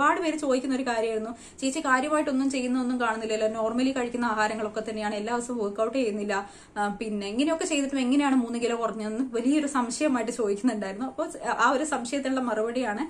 ഒരുപാട് പേര് ചോദിക്കുന്ന ഒരു കാര്യമായിരുന്നു ചേച്ചി കാര്യമായിട്ടൊന്നും ചെയ്യുന്നൊന്നും കാണുന്നില്ലല്ലോ നോർമലി കഴിക്കുന്ന ആഹാരങ്ങളൊക്കെ തന്നെയാണ് എല്ലാ ദിവസവും വർക്ക്ഔട്ട് ചെയ്യുന്നില്ല ആ, പിന്നെ ഇങ്ങനെയൊക്കെ ചെയ്തിട്ടും എങ്ങനെയാണ് മൂന്ന് കിലോ കുറഞ്ഞതെന്ന് വലിയൊരു സംശയമായിട്ട് ചോദിക്കുന്നുണ്ടായിരുന്നു അപ്പോൾ ആ ഒരു സംശയത്തിനുള്ള മറുപടിയാണ്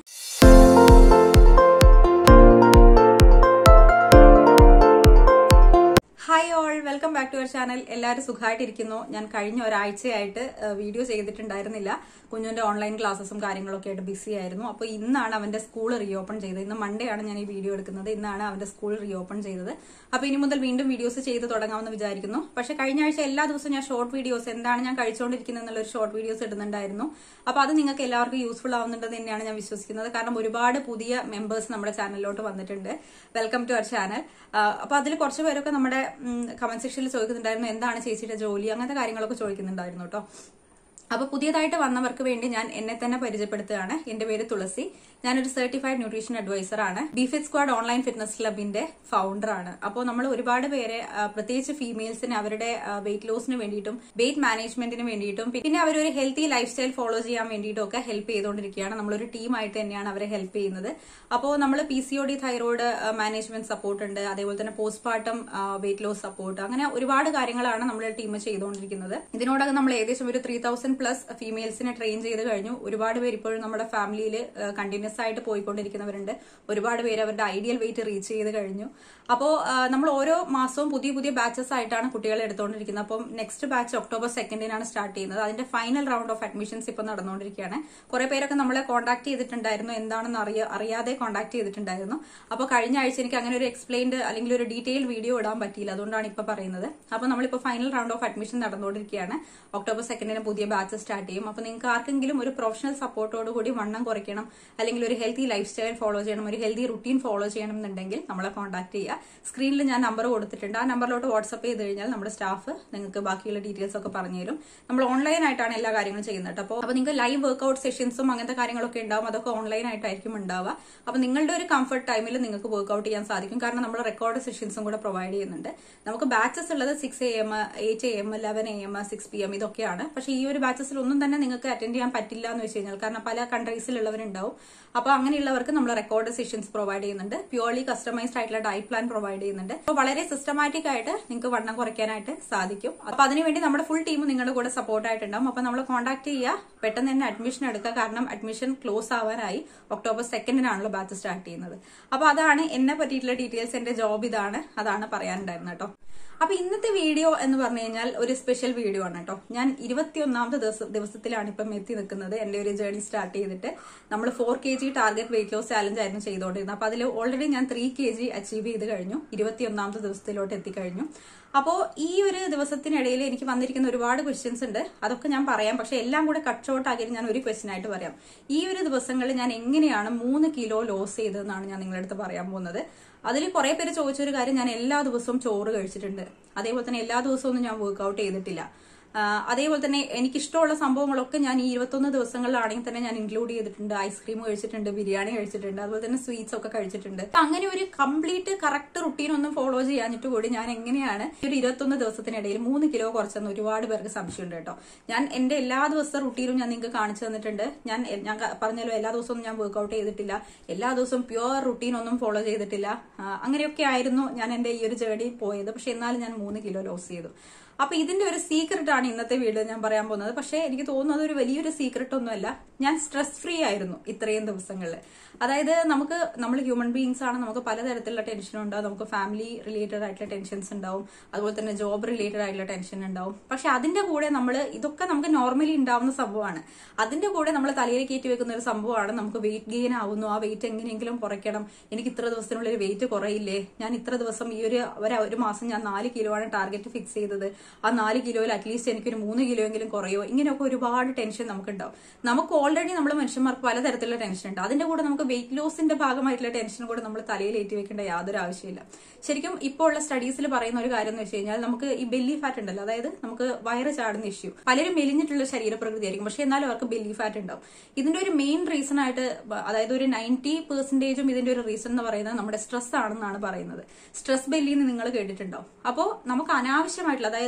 hi all welcome back to our channel എല്ലാവരും സുഖമായിട്ടിരിക്കുന്നു ഞാൻ കഴിഞ്ഞ ഒരാഴ്ചയായിട്ട് ഏഹ്, വീഡിയോ ചെയ്തിട്ടുണ്ടായിരുന്നില്ല കുഞ്ഞുവിന്റെ ഓൺലൈൻ ക്ലാസ്സസും കാര്യങ്ങളൊക്കെ ആയിട്ട് ബിസി ആയിരുന്നു അപ്പോൾ ഇന്നാണ് അവന്റെ സ്കൂൾ റീഓപ്പൺ ചെയ്തത് ഇന്ന് മൺഡേ ആണ് ഞാൻ ഈ വീഡിയോ എടുക്കുന്നത് ഇന്നാണ് അവന്റെ സ്കൂൾ റീഓപ്പൺ ചെയ്തത് അപ്പോൾ ഇനി മുതൽ വീണ്ടും വീഡിയോസ് ചെയ്ത് തുടങ്ങാമെന്ന് വിചാരിക്കുന്നു പക്ഷേ കഴിഞ്ഞ ആഴ്ച എല്ലാ ദിവസവും ഞാൻ ഷോർട്ട് വീഡിയോസ് എന്താണ് ഞാൻ കഴിച്ചുകൊണ്ടിരിക്കുന്നത് എന്നുള്ള ഒരു ഷോർട്ട് വീഡിയോസ് ഇടുന്നുണ്ടായിരുന്നു അപ്പോൾ അത് നിങ്ങൾക്ക് എല്ലാവർക്കും യൂസ്ഫുൾ ആവുന്നുണ്ടെന്ന് തന്നെയാണ് ഞാൻ വിശ്വസിക്കുന്നത് കാരണം ഒരുപാട് പുതിയ മെമ്പേഴ്സ് നമ്മുടെ ചാനലിലോട്ട് വന്നിട്ടുണ്ട് വെൽക്കം ടു അവർ ചാനൽ അപ്പോൾ അതിൽ കുറച്ച് പേരൊക്കെ നമ്മുടെ കമന്റ് സെക്ഷനിൽ ചോദിക്കുന്നുണ്ടായിരുന്നു എന്താണ് ചേച്ചിയുടെ ജോലി അങ്ങനത്തെ കാര്യങ്ങളൊക്കെ ചോദിക്കുന്നുണ്ടായിരുന്നു കേട്ടോ അപ്പൊ പുതിയതായിട്ട് വന്നവർക്ക് വേണ്ടി ഞാൻ എന്നെ തന്നെ പരിചയപ്പെടുത്തുകയാണ് എന്റെ പേര് തുളസി ഞാനൊരു സർട്ടിഫൈഡ് ന്യൂട്രീഷൻ അഡ്വൈസർ ആണ് ബിഫിറ്റ് സ്ക്വാഡ് ഓൺലൈൻ ഫിറ്റ്നസ് ക്ലബിന്റെ ഫൗണ്ടർ ആണ് അപ്പോൾ നമ്മൾ ഒരുപാട് പേരെ ആ, പ്രത്യേകിച്ച് ഫീമെയിൽസിന് അവരുടെ വെയിറ്റ് ലോസിന് വേണ്ടിയിട്ടും വെയിറ്റ് മാനേജ്മെന്റിന് വേണ്ടിയിട്ടും പിന്നെ അവരൊരു ഹെൽത്തി ലൈഫ് സ്റ്റൈൽ ഫോളോ ചെയ്യാൻ വേണ്ടിയിട്ടും ഒക്കെ ഹെൽപ്പ് ചെയ്തുകൊണ്ടിരിക്കുകയാണ് നമ്മളൊരു ടീമായിട്ട് തന്നെയാണ് അവരെ ഹെൽപ്പ് ചെയ്യുന്നത് അപ്പോൾ നമ്മൾ P C O D thyroid management support ഉണ്ട് അതേപോലെ തന്നെ പോസ്റ്റ്മോർട്ടം വെയിറ്റ് ലോസ് സപ്പോർട്ട് അങ്ങനെ ഒരുപാട് കാര്യങ്ങളാണ് നമ്മുടെ ടീം ചെയ്തുകൊണ്ടിരിക്കുന്നത് ഇതിനോടകം നമ്മൾ ഏകദേശം ഒരു ത്രീ തൗസൻഡ് പ്ലസ് ഫീമെയിൽസിനെ ട്രെയിൻ ചെയ്ത് കഴിഞ്ഞു ഒരുപാട് പേര് ഇപ്പോഴും നമ്മുടെ ഫാമിലിയിൽ കണ്ടിന്യൂസ് ആയിട്ട് പോയിക്കൊണ്ടിരിക്കുന്നവരുണ്ട് ഒരുപാട് പേര് അവരുടെ ഐഡിയൽ വെയിറ്റ് റീച്ച് ചെയ്ത് കഴിഞ്ഞു അപ്പോൾ നമ്മൾ ഓരോ മാസവും പുതിയ പുതിയ ബാച്ചസ് ആയിട്ടാണ് കുട്ടികളെ എടുത്തുകൊണ്ടിരിക്കുന്നത് അപ്പം നെക്സ്റ്റ് ബാച്ച് ഒക്ടോബർ സെക്കൻഡിനാണ് സ്റ്റാർട്ട് ചെയ്യുന്നത് അതിന്റെ ഫൈനൽ റൗണ്ട് ഓഫ് അഡ്മിഷൻസ് ഇപ്പോൾ നടന്നുകൊണ്ടിരിക്കുകയാണ് കുറെ പേരൊക്കെ നമ്മളെ കോൺടാക്ട് ചെയ്തിട്ടുണ്ടായിരുന്നു എന്താണെന്ന് അറിയ അറിയാതെ കോൺടാക്ട് ചെയ്തിട്ടുണ്ടായിരുന്നു അപ്പോൾ കഴിഞ്ഞ ആഴ്ച എനിക്ക് അങ്ങനെ ഒരു എക്സ്പ്ലെയിൻഡ് അല്ലെങ്കിൽ ഒരു ഡീറ്റെയിൽ വീഡിയോ ഇടാൻ പറ്റിയില്ല അതുകൊണ്ടാണ് ഇപ്പോൾ പറയുന്നത് അപ്പോൾ നമ്മളിപ്പോൾ ഫൈനൽ റൗണ്ട് ഓഫ് അഡ്മിഷൻ നടന്നുകൊണ്ടിരിക്കുകയാണ് ഒക്ടോബർ സെക്കൻഡിന് പുതിയ ബാച്ച് സ്റ്റാർട്ട് ചെയ്യും അപ്പോൾ നിങ്ങൾക്ക് ആർക്കെങ്കിലും ഒരു പ്രൊഫഷണൽ സപ്പോർട്ടോട് കൂടി വണ്ണം കുറയ്ക്കണം അല്ലെങ്കിൽ ഒരു ഹെൽത്തി ലൈഫ് സ്റ്റൈൽ ഫോളോ ചെയ്യണം ഒരു ഹെൽത്തി റുട്ടീൻ ഫോളോ ചെയ്യണം എന്നുണ്ടെങ്കിൽ നമ്മളെ കോൺടാക്ട് ചെയ്യുക സ്ക്രീനിൽ ഞാൻ നമ്പർ കൊടുത്തിട്ടുണ്ട് ആ നമ്പറിലോട്ട് വാട്സപ്പ് ചെയ്ത് കഴിഞ്ഞാൽ നമ്മുടെ സ്റ്റാഫ് നിങ്ങൾക്ക് ബാക്കിയുള്ള ഡീറ്റെയിൽസ് ഒക്കെ പറഞ്ഞു തരും നമ്മൾ ഓൺലൈൻ ആയിട്ടാണ് എല്ലാ കാര്യങ്ങളും ചെയ്യുന്നത് അപ്പോൾ അപ്പോൾ നിങ്ങൾക്ക് ലൈവ് വർക്ക്ഔട്ട് സെഷൻസും അങ്ങനത്തെ കാര്യങ്ങളൊക്കെ ഉണ്ടാവും അതൊക്കെ ഓൺലൈൻ ആയിട്ടായിരിക്കും ഉണ്ടാവുക അപ്പോൾ നിങ്ങളുടെ ഒരു കംഫർട്ട് ടൈമിൽ നിങ്ങൾക്ക് വർക്ക്ഔട്ട് ചെയ്യാൻ സാധിക്കും കാരണം നമ്മൾ റെക്കോർഡ് സെഷൻസും കൂടെ പ്രൊവൈഡ് ചെയ്യുന്നുണ്ട് നമുക്ക് ബാച്ചസ് ഉള്ളത് six A M eight A M eleven A M six P M ഇതൊക്കെയാണ് പക്ഷേ ഈ ഒരു ബാച്ചസിൽ ഒന്നും തന്നെ നിങ്ങൾക്ക് അറ്റൻഡ് ചെയ്യാൻ പറ്റില്ല എന്ന് വെച്ച് കഴിഞ്ഞാൽ കാരണം പല കൺട്രീസിലുള്ളവരുണ്ടാവും അപ്പോൾ അങ്ങനെയുള്ളവർക്ക് നമ്മൾ റെക്കോർഡ് സെഷൻസ് പ്രൊവൈഡ് ചെയ്യുന്നുണ്ട് പ്യൂർലി കസ്റ്റമൈസ്ഡ് ആയിട്ടുള്ള ഡയറ്റ് പ്ലാൻ പ്രൊവൈഡ് ചെയ്യുന്നുണ്ട് അപ്പോൾ വളരെ സിസ്റ്റമാറ്റിക് ആയിട്ട് നിങ്ങൾക്ക് വണ്ണം കുറയ്ക്കാനായിട്ട് സാധിക്കും അപ്പോൾ അതിനുവേണ്ടി നമ്മുടെ ഫുൾ ടീം നിങ്ങളുടെ കൂടെ സപ്പോർട്ട് ആയിട്ടുണ്ടാവും അപ്പോൾ നമ്മൾ കോൺടാക്ട് ചെയ്യുക പെട്ടെന്ന് തന്നെ അഡ്മിഷൻ എടുക്കുക കാരണം അഡ്മിഷൻ ക്ലോസ് ആവാനായി ഒക്ടോബർ സെക്കൻഡിനാണല്ലോ ബാച്ച് സ്റ്റാർട്ട് ചെയ്യുന്നത് അപ്പോൾ അതാണ് എന്നെ പറ്റിയിട്ടുള്ള ഡീറ്റെയിൽസ് എന്റെ ജോബ് ഇതാണ് അതാണ് പറയാനുണ്ടായിരുന്നത് കേട്ടോ അപ്പൊ ഇന്നത്തെ വീഡിയോ എന്ന് പറഞ്ഞു കഴിഞ്ഞാൽ ഒരു സ്പെഷ്യൽ വീഡിയോ ആണ് കേട്ടോ ഞാൻ ഇരുപത്തിയൊന്നാമത്തെ ദിവസം ദിവസത്തിലാണ് ഇപ്പം എത്തി നിൽക്കുന്നത് എന്റെ ഒരു ജേർണി സ്റ്റാർട്ട് ചെയ്തിട്ട് നമ്മൾ four K G target weight loss challenge ആയിരുന്നു ചെയ്തുകൊണ്ടിരുന്നത് അപ്പൊ അതിൽ ഓൾറെഡി ഞാൻ ത്രീ കെ ജി അച്ചീവ് ചെയ്ത് കഴിഞ്ഞു ഇരുപത്തിയൊന്നാമത്തെ ദിവസത്തിലോട്ട് എത്തിക്കഴിഞ്ഞു അപ്പോൾ ഈ ഒരു ദിവസത്തിനിടയിൽ എനിക്ക് വന്നിരിക്കുന്ന ഒരുപാട് ക്വസ്റ്റ്യൻസ് ഉണ്ട് അതൊക്കെ ഞാൻ പറയാം പക്ഷെ എല്ലാം കൂടെ കട്ട് ഷോർട്ട് ആക്കിയിട്ട് ഞാൻ ഒരു ക്വസ്റ്റ്യൻ ആയിട്ട് പറയാം ഈ ഒരു ദിവസങ്ങളിൽ ഞാൻ എങ്ങനെയാണ് മൂന്ന് കിലോ ലോസ് ചെയ്തതെന്നാണ് ഞാൻ നിങ്ങളുടെ അടുത്ത് പറയാൻ പോകുന്നത് അതിൽ കുറെ പേര് ചോദിച്ചൊരു കാര്യം ഞാൻ എല്ലാ ദിവസവും ചോറ് കഴിച്ചിട്ടുണ്ട് അതേപോലെ തന്നെ എല്ലാ ദിവസവും ഒന്നും ഞാൻ വർക്ക്ഔട്ട് ചെയ്തിട്ടില്ല ആ, അതേപോലെ തന്നെ എനിക്കിഷ്ടമുള്ള സംഭവങ്ങളൊക്കെ ഞാൻ ഈ ഇരുപത്തൊന്ന് ദിവസങ്ങളിലാണെങ്കിൽ തന്നെ ഞാൻ ഇൻക്ലൂഡ് ചെയ്തിട്ടുണ്ട് ഐസ്ക്രീം കഴിച്ചിട്ടുണ്ട് ബിരിയാണി കഴിച്ചിട്ടുണ്ട് അതുപോലെ തന്നെ സ്വീറ്റ്സ് ഒക്കെ കഴിച്ചിട്ടുണ്ട് അപ്പൊ അങ്ങനെ ഒരു കംപ്ലീറ്റ് കറക്റ്റ് റുട്ടീൻ ഒന്നും ഫോളോ ചെയ്യാഞ്ഞിട്ട് കൂടി ഞാൻ എങ്ങനെയാണ് ഈ ഒരു ഇരുപത്തൊന്ന് ദിവസത്തിനിടയിൽ മൂന്ന് കിലോ കുറച്ചെന്ന് ഒരുപാട് പേർക്ക് സംശയമുണ്ട് കേട്ടോ ഞാൻ എന്റെ എല്ലാ ദിവസത്തെ റുട്ടീനും ഞാൻ നിങ്ങൾക്ക് കാണിച്ചു തന്നിട്ടുണ്ട് ഞാൻ ഞാൻ ക- പറഞ്ഞല്ലോ എല്ലാ ദിവസവും ഞാൻ വർക്ക്ഔട്ട് ചെയ്തിട്ടില്ല എല്ലാ ദിവസവും പ്യുവർ റുട്ടീൻ ഒന്നും ഫോളോ ചെയ്തിട്ടില്ല ആ, അങ്ങനെയൊക്കെ ആയിരുന്നു ഞാൻ എന്റെ ഈ ഒരു ജേർണി പോയത് പക്ഷെ എന്നാലും ഞാൻ മൂന്ന് കിലോ ലോസ് ചെയ്തു അപ്പൊ ഇതിന്റെ ഒരു സീക്രട്ട് ആണ് ഇന്നത്തെ വീഡിയോ ഞാൻ പറയാൻ പോകുന്നത് പക്ഷേ എനിക്ക് തോന്നുന്നത് ഒരു വലിയൊരു സീക്രട്ട് ഒന്നുമല്ല ഞാൻ സ്ട്രെസ് ഫ്രീ ആയിരുന്നു ഇത്രയും ദിവസങ്ങളിൽ അതായത് നമുക്ക് നമ്മൾ ഹ്യൂമൻ ബീങ്സ് ആണ് നമുക്ക് പലതരത്തിലുള്ള ടെൻഷൻ ഉണ്ടാവും നമുക്ക് ഫാമിലി റിലേറ്റഡ് ആയിട്ടുള്ള ടെൻഷൻസ് ഉണ്ടാവും അതുപോലെ തന്നെ ജോബ് റിലേറ്റഡ് ആയിട്ടുള്ള ടെൻഷൻ ഉണ്ടാവും പക്ഷെ അതിന്റെ കൂടെ നമ്മൾ ഇതൊക്കെ നമുക്ക് നോർമലി ഉണ്ടാവുന്ന സംഭവമാണ് അതിന്റെ കൂടെ നമ്മൾ തലയിൽ കയറ്റി വെക്കുന്ന ഒരു സംഭവമാണ് നമുക്ക് വെയിറ്റ് ഗെയിൻ ആവുന്നു ആ വെയിറ്റ് എങ്ങനെയെങ്കിലും കുറയ്ക്കണം എനിക്ക് ഇത്ര ദിവസത്തിനുള്ളിൽ വെയിറ്റ് കുറയില്ലേ ഞാൻ ഇത്ര ദിവസം ഈ ഒരു ഒരു- ഒരു മാസം ഞാൻ നാല് കിലോ ആണ് ടാർഗറ്റ് ഫിക്സ് ചെയ്തത് ആ നാല് കിലോയിൽ അറ്റ്ലീസ്റ്റ് എനിക്കൊരു മൂന്ന് കിലോ എങ്കിലും കുറയോ ഇങ്ങനെയൊക്കെ ഒരുപാട് ടെൻഷൻ നമുക്കുണ്ടാവും നമുക്ക് ഓൾറെഡി നമ്മൾ മനുഷ്യന്മാർക്ക് പലതരത്തിലുള്ള ടെൻഷൻ ഉണ്ട് അതിന്റെ കൂടെ നമുക്ക് വെയിറ്റ് ലോസിന്റെ ഭാഗമായിട്ടുള്ള ടെൻഷൻ കൂടെ നമ്മൾ തലയിൽ ഏറ്റി വെക്കേണ്ട യാതൊരു ആവശ്യമില്ല ശരിക്കും ഇപ്പോൾ ഉള്ള സ്റ്റഡീസിൽ പറയുന്ന ഒരു കാര്യം എന്ന് വെച്ച് കഴിഞ്ഞാൽ നമുക്ക് ഈ ബെല്ലി ഫാറ്റ് ഉണ്ടല്ലോ അതായത് നമുക്ക് വയറ് ചാടുന്ന ഇഷ്യൂ പലരും മെലിഞ്ഞിട്ടുള്ള ശരീരപ്രകൃതി ആയിരിക്കും പക്ഷെ എന്നാലും അവർക്ക് ബെല്ലി ഫാറ്റ് ഉണ്ടാവും ഇതിന്റെ ഒരു മെയിൻ റീസൺ ആയിട്ട് ബ- അതായത് ഒരു നയൻറ്റി പെർസെന്റേജും ഇതിന്റെ ഒരു റീസൺ എന്ന് പറയുന്നത് നമ്മുടെ സ്ട്രെസ് ആണെന്നാണ് പറയുന്നത് സ്ട്രെസ് ബെല്ലി എന്ന് നിങ്ങൾ കേട്ടിട്ടുണ്ടാവും അപ്പോൾ നമുക്ക് അനാവശ്യമായിട്ടുള്ള അതായത്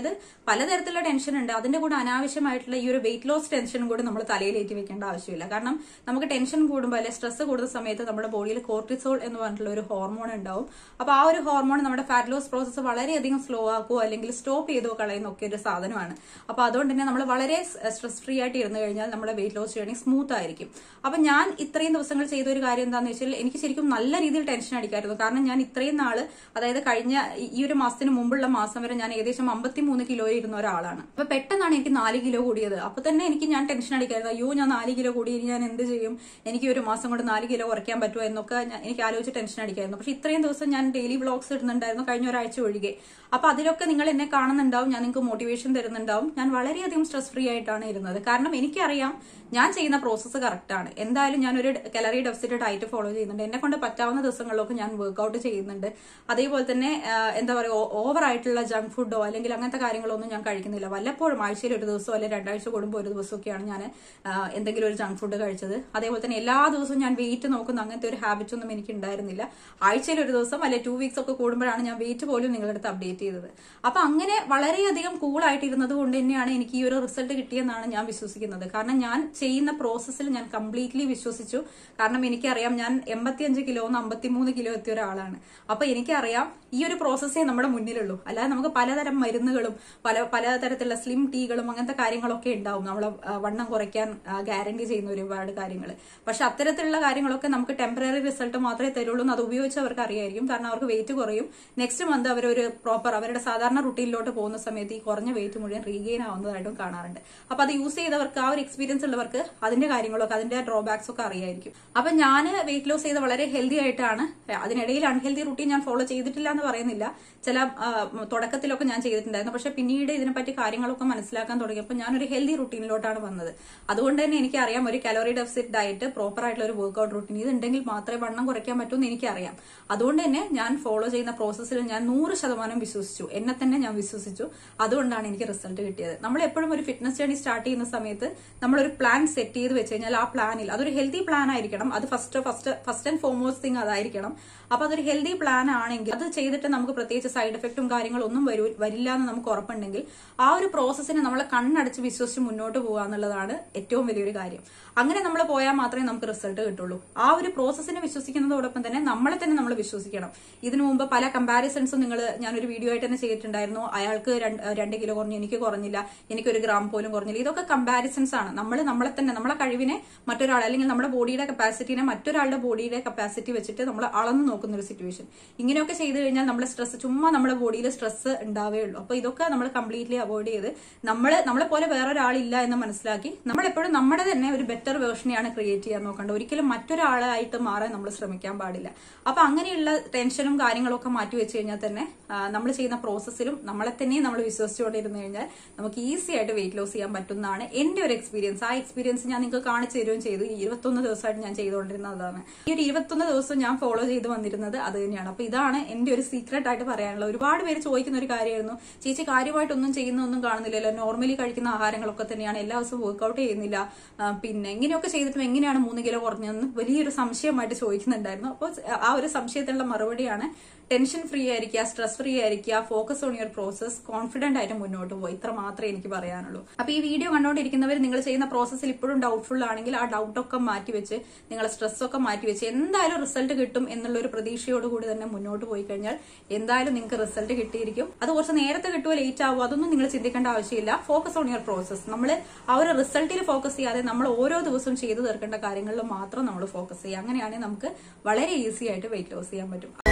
അതായത് പലതരത്തിലുള്ള ടെൻഷൻ ഉണ്ട് അതിന്റെ കൂടെ അനാവശ്യമായിട്ടുള്ള ഈ ഒരു വെയിറ്റ് ലോസ് ടെൻഷനും കൂടി നമ്മൾ തലയിലേറ്റി വെക്കേണ്ട ആവശ്യമില്ല കാരണം നമുക്ക് ടെൻഷൻ കൂടുമ്പോൾ അല്ലെങ്കിൽ സ്ട്രെസ് കൂടുന്ന സമയത്ത് നമ്മുടെ ബോഡിയിൽ കോർട്ടിസോൾ എന്ന് പറഞ്ഞിട്ടുള്ള ഒരു ഹോർമോൺ ഉണ്ടാവും അപ്പൊ ആ ഒരു ഹോർമോൺ നമ്മുടെ ഫാറ്റ് ലോസ് പ്രോസസ്സ് വളരെയധികം സ്ലോ ആക്കുകയോ അല്ലെങ്കിൽ സ്റ്റോപ്പ് ചെയ്തോ കളയുന്ന ഒക്കെ ഒരു സാധനമാണ് അപ്പൊ അതുകൊണ്ട് തന്നെ നമ്മൾ വളരെ സ്ട്രെസ് ഫ്രീ ആയിട്ട് ഇരുന്ന് കഴിഞ്ഞാൽ നമ്മുടെ വെയിറ്റ് ലോസ് ജേർണി സ്മൂത്ത് ആയിരിക്കും അപ്പൊ ഞാൻ ഇത്രയും ദിവസങ്ങൾ ചെയ്ത ഒരു കാര്യം എന്താണെന്ന് വെച്ചാൽ എനിക്ക് ശരിക്കും നല്ല രീതിയിൽ ടെൻഷൻ അടിക്കായിരുന്നു കാരണം ഞാൻ ഇത്രയും നാള് അതായത് കഴിഞ്ഞ ഈ ഒരു മാസത്തിന് മുമ്പുള്ള മാസം വരെ ഞാൻ ഏകദേശം അമ്പത്തിമൂന്ന് കിലോ ഇരുന്ന ഒരാളാണ് അപ്പൊ പെട്ടെന്നാണ് എനിക്ക് നാല് കിലോ കൂടിയത് അപ്പൊ തന്നെ എനിക്ക് ഞാൻ ടെൻഷൻ അടിക്കായിരുന്നു അയ്യോ ഞാൻ നാല് കിലോ കൂടി ഇനി ഞാൻ എന്ത് ചെയ്യും എനിക്ക് ഒരു മാസം കൊണ്ട് നാല് കിലോ കുറയ്ക്കാൻ പറ്റുമോ എന്നൊക്കെ ഞാൻ- എനിക്ക് ആലോചിച്ച് ടെൻഷൻ അടിക്കായിരുന്നു പക്ഷെ ഇത്രയും ദിവസം ഞാൻ ഡെയിലി വ്ളോഗ്സ് ഇടുന്നുണ്ടായിരുന്നു കഴിഞ്ഞ ഒരാഴ്ച ഒഴികെ അപ്പൊ അതിലൊക്കെ നിങ്ങൾ എന്നെ കാണുന്നുണ്ടാവും ഞാൻ നിങ്ങൾക്ക് മോട്ടിവേഷൻ തരുന്നുണ്ടാവും ഞാൻ വളരെയധികം സ്ട്രെസ് ഫ്രീ ആയിട്ടാണ് ഇരുന്നത് കാരണം എനിക്കറിയാം ഞാൻ ചെയ്യുന്ന പ്രോസസ്സ് കറക്റ്റ് ആണ് എന്തായാലും ഞാൻ ഒരു കലറി ഡെഫിസിറ്റ് ഡയറ്റ് ഫോളോ ചെയ്യുന്നുണ്ട് എന്നെ കൊണ്ട് പറ്റാവുന്ന ദിവസങ്ങളിലൊക്കെ ഞാൻ വർക്ക്ഔട്ട് ചെയ്യുന്നുണ്ട് അതേപോലെ തന്നെ ആ, എന്താ പറയുക ഓവർ ആയിട്ടുള്ള ജങ്ക് ഫുഡോ അല്ലെങ്കിൽ അങ്ങനത്തെ കാര്യങ്ങളൊന്നും ഞാൻ കഴിക്കുന്നില്ല വല്ലപ്പോഴും ആഴ്ചയിൽ ഒരു ദിവസമോ അല്ലെങ്കിൽ രണ്ടാഴ്ച കൂടുമ്പോൾ ഒരു ദിവസമൊക്കെയാണ് ഞാൻ ആ, എന്തെങ്കിലും ഒരു ജങ്ക് ഫുഡ് കഴിച്ചത് അതേപോലെ തന്നെ എല്ലാ ദിവസവും ഞാൻ വെയിറ്റ് നോക്കുന്ന അങ്ങനത്തെ ഒരു ഹാബിറ്റ് ഒന്നും എനിക്ക് ഉണ്ടായിരുന്നില്ല ആഴ്ചയിൽ ഒരു ദിവസം അല്ലെങ്കിൽ ടു വീക്സ് ഒക്കെ കൂടുമ്പോഴാണ് ഞാൻ വെയിറ്റ് പോലും നിങ്ങളുടെ അടുത്ത് അപ്ഡേറ്റ് ചെയ്തത് അപ്പൊ അങ്ങനെ വളരെയധികം കൂളായിട്ടിരുന്നത് കൊണ്ട് തന്നെയാണ് എനിക്ക് ഈ ഒരു റിസൾട്ട് കിട്ടിയെന്നാണ് ഞാൻ വിശ്വസിക്കുന്നത് കാരണം ഞാൻ ചെയ്യുന്ന പ്രോസസ്സിൽ ഞാൻ കംപ്ലീറ്റ്ലി വിശ്വസിച്ചു കാരണം എനിക്കറിയാം ഞാൻ എൺപത്തിയഞ്ച് കിലോ നിന്ന് അമ്പത്തിമൂന്ന് കിലോ എത്തിയ ഒരാളാണ് അപ്പൊ എനിക്കറിയാം ഈ ഒരു പ്രോസസ്സേ നമ്മുടെ മുന്നിലുള്ളൂ അല്ലാതെ നമുക്ക് പലതരം മരുന്നുകളും പല പലതരത്തിലുള്ള സ്ലിം ടീകളും അങ്ങനത്തെ കാര്യങ്ങളൊക്കെ ഉണ്ടാവും നമ്മളെ ആ, വണ്ണം കുറയ്ക്കാൻ ഗ്യാരണ്ടി ചെയ്യുന്ന ഒരുപാട് കാര്യങ്ങൾ പക്ഷെ അത്തരത്തിലുള്ള കാര്യങ്ങളൊക്കെ നമുക്ക് ടെമ്പററി റിസൾട്ട് മാത്രമേ തരുള്ളൂ എന്ന് അത് ഉപയോഗിച്ചവർക്ക് അറിയായിരിക്കും കാരണം അവർക്ക് വെയിറ്റ് കുറയും നെക്സ്റ്റ് മന്ത് അവർ ഒരു പ്രോപ്പർ അവരുടെ സാധാരണ റുട്ടീനിലോട്ട് പോകുന്ന സമയത്ത് ഈ കുറഞ്ഞ വെയിറ്റ് മുഴുവൻ റീഗെയിൻ ആവുന്നതായിട്ടും കാണാറുണ്ട് അപ്പൊ അത് യൂസ് ചെയ്തവർക്ക് ആ ഒരു എക്സ്പീരിയൻസ് ഉള്ളവർക്ക് അതിന്റെ കാര്യങ്ങളൊക്കെ അതിന്റെ ഡ്രോബാക്സ് ഒക്കെ അറിയായിരിക്കും അപ്പൊ ഞാൻ വെയിറ്റ് ലോസ് ചെയ്ത് വളരെ ഹെൽത്തി ആയിട്ടാണ് അതിനിടയിൽ അൺഹെൽത്തി റുട്ടീൻ ഞാൻ ഫോളോ ചെയ്തിട്ടില്ല എന്ന് പറയുന്നില്ല ചില ആ, തുടക്കത്തിലൊക്കെ ഞാൻ ചെയ്തിട്ടുണ്ടായിരുന്നു പക്ഷെ പിന്നീട് ഇതിനെപ്പറ്റി കാര്യങ്ങളൊക്കെ മനസ്സിലാക്കാൻ തുടങ്ങിയപ്പോൾ ഞാനൊരു ഹെൽത്തി റുട്ടീനിലോട്ടാണ് വന്നത് അതുകൊണ്ട് തന്നെ എനിക്കറിയാം ഒരു കലോറി ഡെഫിസിറ്റ് ഡയറ്റ് പ്രോപ്പർ ആയിട്ടുള്ള ഒരു വർക്ക്ഔട്ട് റുട്ടീൻ ഇതുണ്ടെങ്കിൽ മാത്രമേ വണ്ണം കുറയ്ക്കാൻ പറ്റൂ എന്ന് എനിക്കറിയാം അതുകൊണ്ട് തന്നെ ഞാൻ ഫോളോ ചെയ്യുന്ന പ്രോസസ്സിൽ ഞാൻ നൂറ് ശതമാനം വിശ്വസിച്ചു എന്നെ തന്നെ ഞാൻ വിശ്വസിച്ചു അതുകൊണ്ടാണ് എനിക്ക് റിസൾട്ട് കിട്ടിയത് നമ്മൾ എപ്പോഴും ഒരു ഫിറ്റ്നസ് ജേണി സ്റ്റാർട്ട് ചെയ്യുന്ന സമയത്ത് നമ്മളൊരു പ്ലാൻ സെറ്റ് ചെയ്ത് വെച്ച് കഴിഞ്ഞാൽ ആ പ്ലാനിൽ അതൊരു ഹെൽത്തി പ്ലാൻ ആയിരിക്കണം അത് first first first and foremost thing അതായിരിക്കണം അപ്പൊ അതൊരു ഹെൽത്തി പ്ലാൻ ആണെങ്കിൽ അത് ചെയ്തിട്ട് നമുക്ക് പ്രത്യേകിച്ച് സൈഡ് എഫക്റ്റും കാര്യങ്ങളും ഒന്നും വരൂ വരില്ല എന്ന് നമുക്ക് ഉറപ്പുണ്ടെങ്കിൽ ആ ഒരു പ്രോസസ്സിനെ നമ്മളെ കണ്ണടച്ച് വിശ്വസിച്ച് മുന്നോട്ട് പോകുക എന്നുള്ളതാണ് ഏറ്റവും വലിയൊരു കാര്യം അങ്ങനെ നമ്മൾ പോയാൽ മാത്രമേ നമുക്ക് റിസൾട്ട് കിട്ടുള്ളൂ ആ ഒരു പ്രോസസ്സിനെ വിശ്വസിക്കുന്നതോടൊപ്പം തന്നെ നമ്മളെ തന്നെ നമ്മൾ വിശ്വസിക്കണം ഇതിനു മുമ്പ് പല കമ്പാരിസൺസും നിങ്ങൾ ഞാനൊരു വീഡിയോ ആയിട്ട് തന്നെ ചെയ്തിട്ടുണ്ടായിരുന്നു അയാൾക്ക് രണ്ട് രണ്ട് കിലോ കുറഞ്ഞു എനിക്ക് കുറഞ്ഞില്ല എനിക്ക് ഒരു ഗ്രാം പോലും കുറഞ്ഞില്ല ഇതൊക്കെ കമ്പാരിസൺസ് ആണ് നമ്മൾ നമ്മളെ തന്നെ നമ്മളെ കഴിവിനെ മറ്റൊരാൾ അല്ലെങ്കിൽ നമ്മുടെ ബോഡിയുടെ കപ്പാസിറ്റിനെ മറ്റൊരാളുടെ ബോഡിയുടെ കപ്പാസിറ്റി വെച്ചിട്ട് നമ്മൾ അളന്ന് നോക്കുന്ന ഒരു സിറ്റുവേഷൻ ഇങ്ങനെയൊക്കെ ചെയ്തു കഴിഞ്ഞാൽ നമ്മുടെ സ്ട്രെസ് ചുമ്മാ നമ്മുടെ ബോഡിയിൽ സ്ട്രെസ് ഉണ്ടാവേ ഉള്ളൂ അപ്പൊ ഇതൊക്കെ നമ്മൾ കംപ്ലീറ്റ്ലി അവോയ്ഡ് ചെയ്ത് നമ്മൾ നമ്മളെ പോലെ വേറൊരാളില്ല എന്ന് മനസ്സിലാക്കി നമ്മൾ എപ്പോഴും നമ്മുടെ തന്നെ ഒരു ബെറ്റർ വേർഷനെയാണ് ക്രിയേറ്റ് ചെയ്യാൻ നോക്കേണ്ടത് ഒരിക്കലും മറ്റൊരാളായിട്ട് മാറാൻ നമ്മൾ ശ്രമിക്കാൻ പാടില്ല അപ്പൊ അങ്ങനെയുള്ള ടെൻഷനും കാര്യങ്ങളും ഒക്കെ മാറ്റി വെച്ച് കഴിഞ്ഞാൽ തന്നെ നമ്മൾ ചെയ്യുന്ന പ്രോസസ്സിലും നമ്മളെ തന്നെ നമ്മൾ വിശ്വസിച്ചുകൊണ്ടിരുന്നു കഴിഞ്ഞാൽ നമുക്ക് ഈസി ആയിട്ട് വെയിറ്റ് ലോസ് ചെയ്യാൻ പറ്റുന്നതാണ് എന്റെ ഒരു എക്സ്പീരിയൻസ് ആ എക്സ്പീരിയൻസ് ഞാൻ നിങ്ങൾക്ക് കാണിച്ചു തരുകയും ചെയ്തു ഈ ഇരുപത്തൊന്ന് ദിവസമായിട്ട് ഞാൻ ചെയ്തുകൊണ്ടിരുന്നതാണ് ഈ ഒരു ഇരുപത്തൊന്ന് ദിവസം ഞാൻ ഫോളോ ചെയ്ത് വന്നിരുന്നത് അത് തന്നെയാണ് അപ്പൊ ഇതാണ് എന്റെ ഒരു സീക്രട്ട് ആയിട്ട് പറയാനുള്ളത് ഒരുപാട് പേര് ചോദിക്കുന്ന ഒരു കാര്യമായിരുന്നു ചേച്ചി കാര്യമായിട്ടൊന്നും ചെയ്യുന്നൊന്നും കാണുന്നില്ലല്ലോ നോർമലി കഴിക്കുന്ന ആഹാരങ്ങളൊക്കെ തന്നെയാണ് എല്ലാ ദിവസവും വർക്ക്ഔട്ട് ചെയ്യുന്നില്ല ആ, പിന്നെ ഇങ്ങനെയൊക്കെ ചെയ്തിട്ടും എങ്ങനെയാണ് മൂന്ന് കിലോ കുറഞ്ഞതെന്ന് വലിയൊരു സംശയമായിട്ട് ചോദിക്കുന്നുണ്ടായിരുന്നു അപ്പോൾ ആ ഒരു സംശയത്തിനുള്ള മറുപടിയാണ് ടെൻഷൻ ഫ്രീ ആയിരിക്കുക സ്ട്രെസ് ഫ്രീ ആയിരിക്കുക focus on your process confident ആയിട്ട് മുന്നോട്ട് പോയി ഇത്ര മാത്രമേ എനിക്ക് പറയാനുള്ളൂ അപ്പൊ ഈ വീഡിയോ കണ്ടുകൊണ്ടിരിക്കുന്നവർ നിങ്ങൾ ചെയ്യുന്ന പ്രോസസ്സിൽ ഇപ്പോഴും ഡൗട്ട്ഫുൾ ആണെങ്കിൽ ആ ഡൗട്ട് ഒക്കെ മാറ്റി വെച്ച് നിങ്ങളെ സ്ട്രെസ് ഒക്കെ മാറ്റി വെച്ച് എന്തായാലും റിസൾട്ട് കിട്ടും എന്നുള്ള ഒരു പ്രതീക്ഷയോട് കൂടി തന്നെ മുന്നോട്ട് പോയി കഴിഞ്ഞാൽ എന്തായാലും നിങ്ങൾക്ക് റിസൾട്ട് കിട്ടിയിരിക്കും അത് കുറച്ച് നേരത്തെ കിട്ടുമോ ലേറ്റ് ആവുമോ അതൊന്നും നിങ്ങൾ ചിന്തിക്കേണ്ട ആവശ്യമില്ല ഫോക്കസ് ഓൺ യുവർ പ്രോസസ് നമ്മൾ ആ ഒരു റിസൾട്ടിൽ ഫോക്കസ് ചെയ്യാതെ നമ്മൾ ഓരോ ദിവസവും ചെയ്തു തീർക്കേണ്ട കാര്യങ്ങളിൽ മാത്രം നമ്മൾ ഫോക്കസ് ചെയ്യുക അങ്ങനെയാണെങ്കിൽ നമുക്ക് വളരെ ഈസി ആയിട്ട് വെയിറ്റ് ലോസ് ചെയ്യാൻ പറ്റും